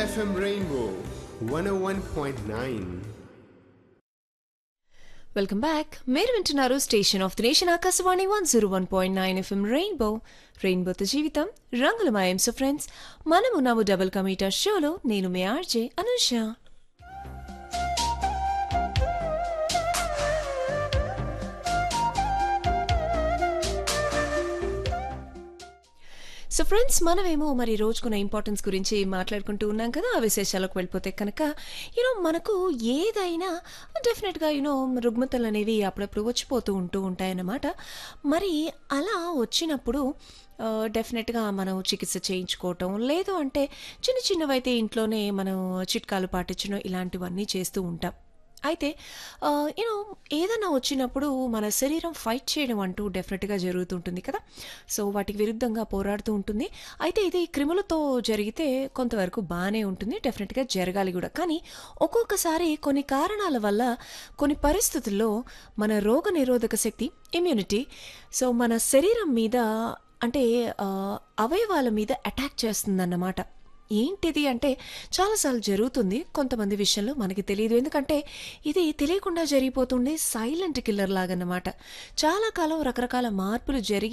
FM Rainbow 101.9. Welcome back మీరు వింటున్నారు station of the nation Akashvani one zero one point nine FM rainbow రెయిన్బోతో జీవితం రంగుల మాయం సో ఫ్రెండ్స్ మనము నవ్వు డబుల్ కమీటర్ షోలో నేను మీ ఆర్జే అనుష సో ఫ్రెండ్స్ మనమేమో మరి రోజుకున్న ఇంపార్టెన్స్ గురించి మాట్లాడుకుంటూ ఉన్నాం కదా ఆ విశేషాలకు వెళ్ళిపోతే కనుక యూనో మనకు ఏదైనా డెఫినెట్గా యూనో రుగ్మతలు అనేవి అప్పుడప్పుడు వచ్చిపోతూ ఉంటూ ఉంటాయన్నమాట మరి అలా వచ్చినప్పుడు ఆ, డెఫినెట్గా మనం చికిత్స చేయించుకోవటం లేదు అంటే చిన్న చిన్నవైతే ఇంట్లోనే మనం చిట్కాలు పాటించడం ఇలాంటివన్నీ చేస్తూ ఉంటాం అయితే యూనో ఏదైనా వచ్చినప్పుడు మన శరీరం ఫైట్ చేయడం అంటూ డెఫినెట్గా జరుగుతుంటుంది కదా సో వాటికి విరుద్ధంగా పోరాడుతూ ఉంటుంది అయితే ఇది క్రిములతో జరిగితే కొంతవరకు బాగానే ఉంటుంది డెఫినెట్గా జరగాలి కూడా కానీ ఒక్కొక్కసారి కొన్ని కారణాల వల్ల కొన్ని పరిస్థితుల్లో మన రోగ నిరోధక శక్తి ఇమ్యూనిటీ సో మన శరీరం మీద అంటే ఆ, అవయవాల మీద అటాక్ చేస్తుందన్నమాట ఏంటిది అంటే చాలాసార్లు జరుగుతుంది కొంతమంది విషయంలో మనకి తెలియదు ఎందుకంటే ఇది తెలియకుండా జరిగిపోతుండే సైలెంట్ కిల్లర్ లాగన్నమాట చాలా కాలం రకరకాల మార్పులు జరిగి